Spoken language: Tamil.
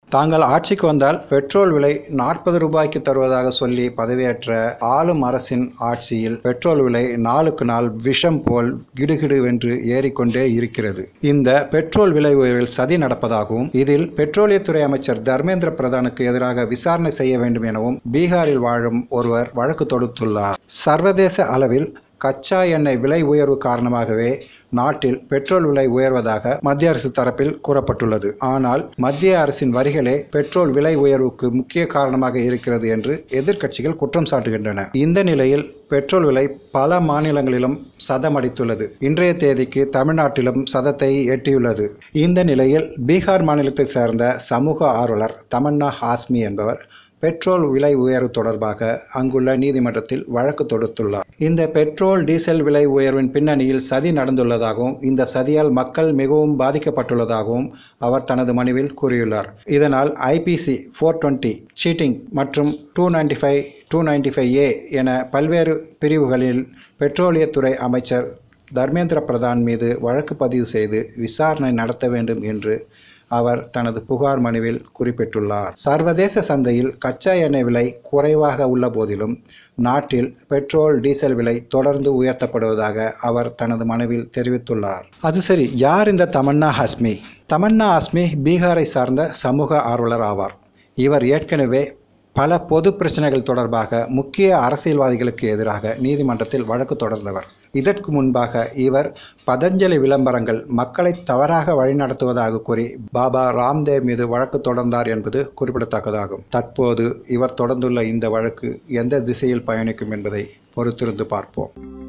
தாங்கள் ஆட்சிக்கு வந்தால் பெட்ரோல் விலை நாற்பது ரூபாய்க்கு தருவதாக சொல்லி பதவியேற்ற ஆளும் அரசின் ஆட்சியில் பெட்ரோல் விலை நாளுக்கு நாள் விஷம் போல் கிடுகிடுவென்று ஏறிக்கொண்டே இருக்கிறது இந்த பெட்ரோல் விலை உயர்வில் சதி நடப்பதாகவும் இதில் பெட்ரோலியத்துறை அமைச்சர் தர்மேந்திர பிரதானுக்கு எதிராக விசாரணை செய்ய வேண்டும் எனவும் பீகாரில் வாழும் ஒருவர் வழக்கு தொடுத்துள்ளார் சர்வதேச அளவில் கச்சா எண்ணெய் விலை உயர்வு காரணமாகவே நாட்டில் பெட்ரோல் விலை உயர்வதாக மத்திய அரசு தரப்பில் கூறப்பட்டுள்ளது ஆனால் மத்திய அரசின் வரிகளே பெட்ரோல் விலை உயர்வுக்கு முக்கிய காரணமாக இருக்கிறது என்று எதிர்க்கட்சிகள் குற்றம் சாட்டுகின்றன இந்த நிலையில் பெட்ரோல் விலை பல மாநிலங்களிலும் சதமடித்துள்ளது இன்றைய தேதிக்கு தமிழ்நாட்டிலும் சதத்தை எட்டியுள்ளது இந்த நிலையில் பீகார் மாநிலத்தைச் சேர்ந்த சமூக ஆர்வலர் தமன்னா ஹாஸ்மி என்பவர் பெட்ரோல் விலை உயர்வு தொடர்பாக அங்குள்ள நீதிமன்றத்தில் வழக்கு தொடுத்துள்ளார் இந்த பெட்ரோல் டீசல் விலை உயர்வின் பின்னணியில் சதி நடந்துள்ளதாகவும் இந்த சதியால் மக்கள் மிகவும் பாதிக்கப்பட்டுள்ளதாகவும் அவர் தனது மனுவில் கூறியுள்ளார் இதனால் ஐபிசி ஃபோர் டுவெண்ட்டி சீட்டிங் மற்றும் two ninety five two ninety five A என பல்வேறு பிரிவுகளில் பெட்ரோலியத்துறை அமைச்சர் தர்மேந்திர பிரதான் மீது வழக்கு பதிவு செய்து விசாரணை நடத்த வேண்டும் என்று அவர் தனது புகார் மனுவில் குறிப்பிட்டுள்ளார் சர்வதேச சந்தையில் கச்சா எண்ணெய் விலை குறைவாக உள்ள போதிலும் நாட்டில் பெட்ரோல் டீசல் விலை தொடர்ந்து உயர்த்தப்படுவதாக அவர் தனது மனுவில் தெரிவித்துள்ளார் அது சரி யார் இந்த தமன்னா ஹஸ்மி தமன்னா ஹஸ்மி பீகாரை சார்ந்த சமூக ஆர்வலர் ஆவார் இவர் ஏற்கனவே பல பொது பிரச்சனைகள் தொடர்பாக முக்கிய அரசியல்வாதிகளுக்கு எதிராக நீதிமன்றத்தில் வழக்கு தொடர்ந்தவர் இதற்கு முன்பாக இவர் பதஞ்சலி விளம்பரங்கள் மக்களை தவறாக வழிநடத்துவதாக கூறி பாபா ராம்தேவ் மீது வழக்கு தொடர்ந்தார் என்பது குறிப்பிடத்தக்கதாகும் தற்போது இவர் தொடர்ந்துள்ள இந்த வழக்கு எந்த திசையில் பயணிக்கும் என்பதை பொறுத்திருந்து பார்ப்போம்